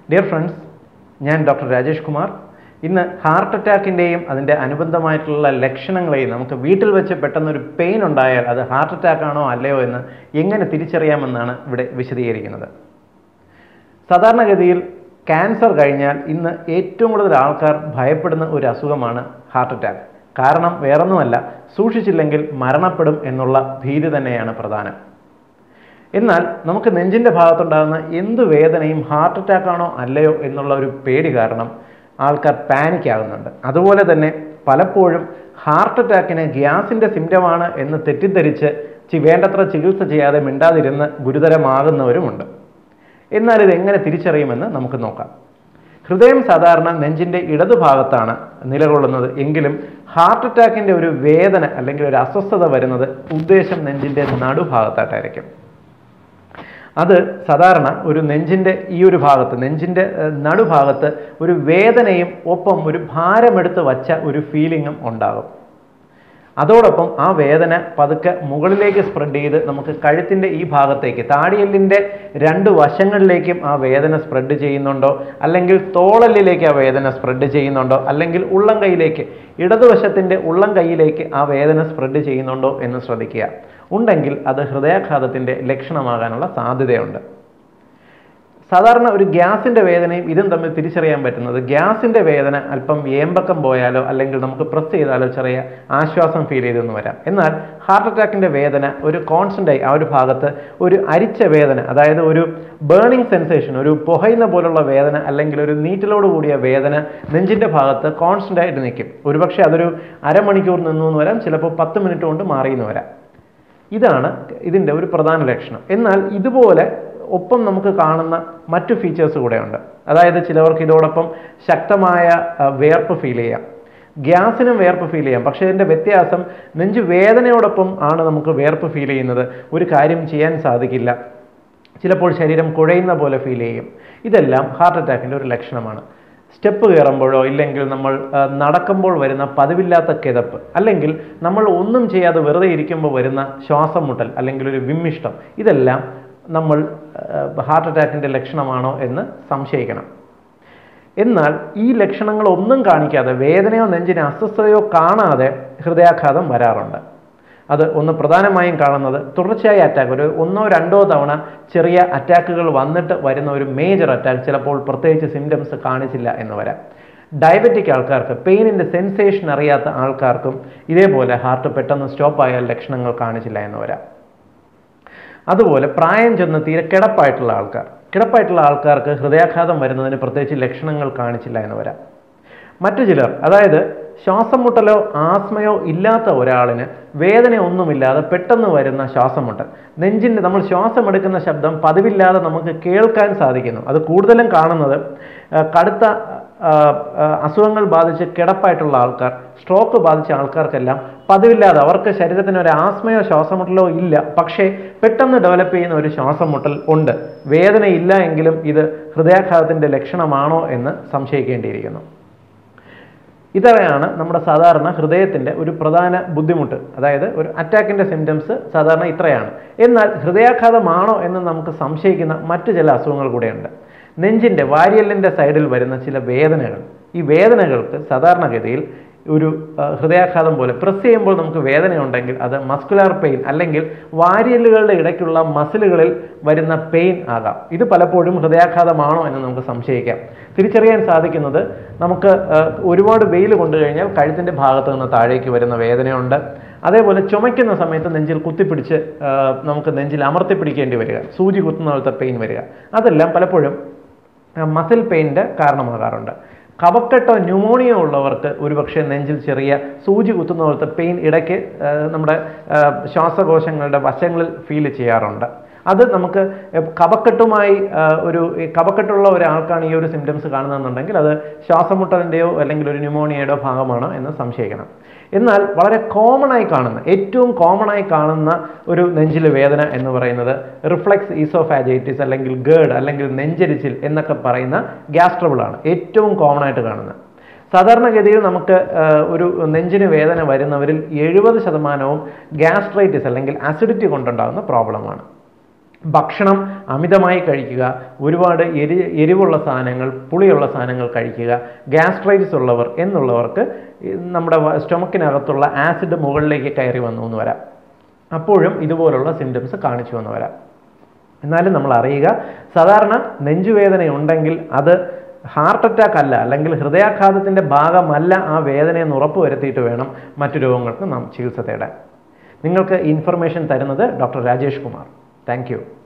dear friends ഞാൻ doctor Rajesh Kumar ഇന്ന് heart അറ്റാക്കിൻ്റെയും അതിൻ്റെ അനുബന്ധമായിട്ടുള്ള ലക്ഷണങ്ങളെയും നമുക്ക് വീട്ടിൽ വെച്ച് പെട്ടെന്നൊരു പെയിൻ ഉണ്ടായാൽ അത് ഹാർട്ട് അറ്റാക്ക് ആണോ അല്ലയോ എന്ന് എങ്ങനെ തിരിച്ചറിയാമെന്നാണ് ഇവിടെ വിശദീകരിക്കുന്നത് സാധാരണഗതിയിൽ ക്യാൻസർ കഴിഞ്ഞാൽ ഇന്ന് ഏറ്റവും കൂടുതൽ ആൾക്കാർ ഭയപ്പെടുന്ന ഒരു അസുഖമാണ് ഹാർട്ട് അറ്റാക്ക് കാരണം വേറൊന്നുമല്ല സൂക്ഷിച്ചില്ലെങ്കിൽ മരണപ്പെടും എന്നുള്ള ഭീതി തന്നെയാണ് പ്രധാനം എന്നാൽ നമുക്ക് നെഞ്ചിൻ്റെ ഭാഗത്തുണ്ടാകുന്ന എന്ത് വേദനയും ഹാർട്ട് അറ്റാക്ക് ആണോ അല്ലയോ എന്നുള്ള ഒരു പേടി കാരണം ആൾക്കാർ പാനിക് ആകുന്നുണ്ട് അതുപോലെ തന്നെ പലപ്പോഴും ഹാർട്ട് അറ്റാക്കിന് ഗ്യാസിൻ്റെ സിംറ്റമാണ് എന്ന് തെറ്റിദ്ധരിച്ച് ചി- വേണ്ടത്ര ചികിത്സ ചെയ്യാതെ മിണ്ടാതിരുന്ന് ഗുരുതരമാകുന്നവരുമുണ്ട് എന്നാൽ ഇത് എങ്ങനെ തിരിച്ചറിയുമെന്ന് നമുക്ക് നോക്കാം ഹൃദയം സാധാരണ നെഞ്ചിൻ്റെ ഇടതുഭാഗത്താണ് നിലകൊള്ളുന്നത് എങ്കിലും ഹാർട്ട് അറ്റാക്കിൻ്റെ ഒരു വേദന അല്ലെങ്കിൽ ഒരു അസ്വസ്ഥത വരുന്നത് ഉദ്ദേശം നെഞ്ചിൻ്റെ നടുഭാഗത്തായിട്ടായിരിക്കും അത് സാധാരണ ഒരു നെഞ്ചിൻ്റെ ഈ ഒരു ഭാഗത്ത് നെഞ്ചിൻ്റെ ഏഹ്, നടുഭാഗത്ത് ഒരു വേദനയും ഒപ്പം ഒരു ഭാരമെടുത്ത് വച്ച ഒരു ഫീലിങ്ങും ഉണ്ടാകും അതോടൊപ്പം ആ വേദന പതുക്കെ മുകളിലേക്ക് സ്പ്രെഡ് ചെയ്ത് നമുക്ക് കഴുത്തിൻ്റെ ഈ ഭാഗത്തേക്ക് താടിയെല്ലിൻ്റെ രണ്ട് വശങ്ങളിലേക്കും ആ വേദന സ്പ്രെഡ് ചെയ്യുന്നുണ്ടോ അല്ലെങ്കിൽ തോളലിലേക്ക് ആ വേദന സ്പ്രെഡ് ചെയ്യുന്നുണ്ടോ അല്ലെങ്കിൽ ഉള്ളം കൈയിലേക്ക് ഇടതുവശത്തിൻ്റെ ഉള്ളം കൈയിലേക്ക് ആ വേദന സ്പ്രെഡ് ചെയ്യുന്നുണ്ടോ എന്ന് ശ്രദ്ധിക്കുക ഉണ്ടെങ്കിൽ അത് ഹൃദയാഘാതത്തിൻ്റെ ലക്ഷണമാകാനുള്ള സാധ്യതയുണ്ട് സാധാരണ ഒരു ഗ്യാസിൻ്റെ വേദനയും ഇതും തമ്മിൽ തിരിച്ചറിയാൻ പറ്റുന്നത് ഗ്യാസിൻ്റെ വേദന അല്പം ഏമ്പക്കം പോയാലോ അല്ലെങ്കിൽ നമുക്ക് പ്രസ് ചെയ്താലോ ചെറിയ ആശ്വാസം ഫീൽ ചെയ്തെന്ന് വരാം എന്നാൽ ഹാർട്ട് അറ്റാക്കിൻ്റെ വേദന ഒരു കോൺസ്റ്റൻ്റായി ആ ഒരു ഭാഗത്ത് ഒരു അരിച്ച വേദന അതായത് ഒരു ബേണിംഗ് സെൻസേഷൻ ഒരു പുകയുന്ന പോലുള്ള വേദന അല്ലെങ്കിൽ ഒരു നീറ്റലോട് കൂടിയ വേദന നെഞ്ചിൻ്റെ ഭാഗത്ത് കോൺസ്റ്റൻ്റ് ആയിട്ട് നിൽക്കും ഒരുപക്ഷെ അതൊരു അരമണിക്കൂർ നിന്നു എന്ന് വരാം ചിലപ്പോൾ പത്ത് മിനിറ്റ് കൊണ്ട് മാറിയെന്ന് വരാം ഇതാണ് ഇതിൻ്റെ ഒരു പ്രധാന ലക്ഷണം എന്നാൽ ഇതുപോലെ ഒപ്പം നമുക്ക് കാണുന്ന മറ്റു ഫീച്ചേഴ്സ് കൂടെയുണ്ട് അതായത് ചിലവർക്ക് ഇതോടൊപ്പം ശക്തമായ ആ, വേർപ്പ് ഫീൽ ചെയ്യാം ഗ്യാസിനും വേർപ്പ് ഫീൽ ചെയ്യാം പക്ഷേ ഇതിൻ്റെ വ്യത്യാസം നെഞ്ച് വേദനയോടൊപ്പം ആണ് നമുക്ക് വേർപ്പ് ഫീൽ ചെയ്യുന്നത് ഒരു കാര്യം ചെയ്യാൻ സാധിക്കില്ല ചിലപ്പോൾ ശരീരം കുഴയുന്ന പോലെ ഫീൽ ചെയ്യും ഇതെല്ലാം ഹാർട്ട് അറ്റാക്കിൻ്റെ ഒരു ലക്ഷണമാണ് സ്റ്റെപ്പ് കയറുമ്പോഴോ ഇല്ലെങ്കിൽ നമ്മൾ ആ, നടക്കുമ്പോൾ വരുന്ന പതിവില്ലാത്ത കിതപ്പ് അല്ലെങ്കിൽ നമ്മൾ ഒന്നും ചെയ്യാതെ വെറുതെ ഇരിക്കുമ്പോൾ വരുന്ന ശ്വാസം മുട്ടൽ അല്ലെങ്കിൽ ഒരു വിമ്മിഷ്ടം ഇതെല്ലാം നമ്മൾ ഹാർട്ട് അറ്റാക്കിൻ്റെ ലക്ഷണമാണോ എന്ന് സംശയിക്കണം എന്നാൽ ഈ ലക്ഷണങ്ങൾ ഒന്നും കാണിക്കാതെ വേദനയോ നെഞ്ചിന് അസ്വസ്ഥതയോ കാണാതെ ഹൃദയാഘാതം വരാറുണ്ട് അത് ഒന്ന് പ്രധാനമായും കാണുന്നത് തുടർച്ചയായ അറ്റാക്ക് ഒരു ഒന്നോ രണ്ടോ തവണ ചെറിയ അറ്റാക്കുകൾ വന്നിട്ട് വരുന്ന ഒരു മേജർ അറ്റാക്ക് ചിലപ്പോൾ പ്രത്യേകിച്ച് സിംറ്റംസ് കാണിച്ചില്ല എന്ന് വരാം ഡയബറ്റിക് ആൾക്കാർക്ക് പെയിനിൻ്റെ സെൻസേഷൻ അറിയാത്ത ആൾക്കാർക്കും ഇതേപോലെ ഹാർട്ട് പെട്ടെന്ന് സ്റ്റോപ്പ് ആയാൽ ലക്ഷണങ്ങൾ കാണിച്ചില്ല എന്ന് വരാം അതുപോലെ പ്രായം ചെന്ന് തീരെ കിടപ്പായിട്ടുള്ള ആൾക്കാർ കിടപ്പായിട്ടുള്ള ആൾക്കാർക്ക് ഹൃദയാഘാതം വരുന്നതിന് പ്രത്യേകിച്ച് ലക്ഷണങ്ങൾ കാണിച്ചില്ല എന്ന് വരാം മറ്റു ചിലർ അതായത് ശ്വാസം മുട്ടലോ ആസ്മയോ ഇല്ലാത്ത ഒരാളിന് വേദനയൊന്നുമില്ലാതെ പെട്ടെന്ന് വരുന്ന ശ്വാസം മുട്ടൽ നെഞ്ചിൻ്റെ നമ്മൾ ശ്വാസം എടുക്കുന്ന ശബ്ദം പതിവില്ലാതെ നമുക്ക് കേൾക്കാൻ സാധിക്കുന്നു അത് കൂടുതലും കാണുന്നത് ആ, കടുത്ത ആ, ആ, അസുഖങ്ങൾ ബാധിച്ച് കിടപ്പായിട്ടുള്ള ആൾക്കാർ സ്ട്രോക്ക് ബാധിച്ച ആൾക്കാർക്കെല്ലാം പതിവില്ലാതെ അവർക്ക് ശരീരത്തിന് ഒരു ആസ്മയോ ശ്വാസമുട്ടലോ ഇല്ല പക്ഷേ പെട്ടെന്ന് ഡെവലപ്പ് ചെയ്യുന്ന ഒരു ശ്വാസം മുട്ടൽ ഉണ്ട് വേദന ഇല്ല എങ്കിലും ഇത് ഹൃദയാഘാതത്തിൻ്റെ ലക്ഷണമാണോ എന്ന് സംശയിക്കേണ്ടിയിരിക്കുന്നു ഇതാണ് നമ്മുടെ സാധാരണ ഹൃദയത്തിൻ്റെ ഒരു പ്രധാന ബുദ്ധിമുട്ട് അതായത് ഒരു അറ്റാക്കിൻ്റെ സിംറ്റംസ് സാധാരണ ഇത്രയാണ് എന്നാൽ ഹൃദയാഘാതമാണോ എന്ന് നമുക്ക് സംശയിക്കുന്ന മറ്റു ചില അസുഖങ്ങൾ കൂടെയുണ്ട് നെഞ്ചിൻ്റെ വാരിയലിൻ്റെ സൈഡിൽ വരുന്ന ചില വേദനകൾ ഈ വേദനകൾക്ക് സാധാരണഗതിയിൽ ഒരു ആ, ഹൃദയാഘാതം പോലെ പ്രസ് ചെയ്യുമ്പോൾ നമുക്ക് വേദനയുണ്ടെങ്കിൽ അത് മസ്കുലാർ പെയിൻ അല്ലെങ്കിൽ വാരിയലുകളുടെ ഇടയ്ക്കുള്ള മസിലുകളിൽ വരുന്ന പെയിൻ ആകാം ഇത് പലപ്പോഴും ഹൃദയാഘാതമാണോ എന്ന് നമുക്ക് സംശയിക്കാം തിരിച്ചറിയാൻ സാധിക്കുന്നത് നമുക്ക് ആ, ഒരുപാട് വെയിൽ കൊണ്ടു കഴിഞ്ഞാൽ കഴുത്തിൻ്റെ ഭാഗത്ത് നിന്ന് താഴേക്ക് വരുന്ന വേദനയുണ്ട് അതേപോലെ ചുമയ്ക്കുന്ന സമയത്ത് നെഞ്ചിൽ കുത്തിപ്പിടിച്ച് ആ, നമുക്ക് നെഞ്ചിൽ അമർത്തി പിടിക്കേണ്ടി വരിക സൂചി കുത്തുന്ന പോലത്തെ പെയിൻ വരിക അതെല്ലാം പലപ്പോഴും മസിൽ പെയിൻ്റെ കാരണമാകാറുണ്ട് കഫക്കെട്ടോ ന്യൂമോണിയോ ഉള്ളവർക്ക് ഒരുപക്ഷെ നെഞ്ചിൽ ചെറിയ സൂചി കുത്തുന്ന പോലത്തെ പെയിൻ ഇടയ്ക്ക് ആ, നമ്മുടെ ആ, ശ്വാസകോശങ്ങളുടെ വശങ്ങളിൽ ഫീൽ ചെയ്യാറുണ്ട് അത് നമുക്ക് കഫക്കെട്ടുമായി ആ, ഒരു ഈ കഫക്കെട്ടുള്ള ഒരാൾക്കാണ് ഈ ഒരു സിംറ്റംസ് കാണുന്നതെന്നുണ്ടെങ്കിൽ അത് ശ്വാസമുട്ടലിൻ്റെയോ അല്ലെങ്കിൽ ഒരു ന്യൂമോണിയയുടെയോ ഭാഗമാണോ എന്ന് സംശയിക്കണം എന്നാൽ വളരെ കോമൺ ആയി കാണുന്ന ഏറ്റവും കോമൺ ആയി കാണുന്ന ഒരു നെഞ്ചിലെ വേദന എന്ന് പറയുന്നത് റിഫ്ലക്സ് ഈസോഫാജൈറ്റിസ് അല്ലെങ്കിൽ ഗേഡ് അല്ലെങ്കിൽ നെഞ്ചരിച്ചിൽ എന്നൊക്കെ പറയുന്ന ഗ്യാസ് ട്രബിൾ ആണ് ഏറ്റവും കോമൺ ആയിട്ട് കാണുന്നത് സാധാരണഗതിയിൽ നമുക്ക് ആ, ഒരു നെഞ്ചിന് വേദന വരുന്നവരിൽ എഴുപത് ശതമാനവും ഗ്യാസ്ട്രൈറ്റിസ് അല്ലെങ്കിൽ അസിഡിറ്റി കൊണ്ടുണ്ടാകുന്ന പ്രോബ്ലമാണ് ഭക്ഷണം അമിതമായി കഴിക്കുക ഒരുപാട് എരി എരിവുള്ള സാധനങ്ങൾ പുളിയുള്ള സാധനങ്ങൾ കഴിക്കുക ഗ്യാസ്ട്രൈറ്റിസ് ഉള്ളവർ എന്നുള്ളവർക്ക് ഈ നമ്മുടെ വ- സ്റ്റൊമക്കിനകത്തുള്ള ആസിഡ് മുകളിലേക്ക് കയറി വന്നു എന്ന് വരാം അപ്പോഴും ഇതുപോലുള്ള സിംറ്റംസ് കാണിച്ചു എന്ന് വരാം എന്നാലും നമ്മൾ അറിയുക സാധാരണ നെഞ്ചുവേദന ഉണ്ടെങ്കിൽ അത് ഹാർട്ട് അറ്റാക്ക് അല്ല അല്ലെങ്കിൽ ഹൃദയാഘാതത്തിൻ്റെ ഭാഗമല്ല ആ വേദനയെന്ന് ഉറപ്പ് വരുത്തിയിട്ട് വേണം മറ്റു രോഗങ്ങൾക്ക് നാം ചികിത്സ തേടാൻ നിങ്ങൾക്ക് ഇൻഫർമേഷൻ തരുന്നത് ഡോക്ടർ രാജേഷ് കുമാർ താങ്ക്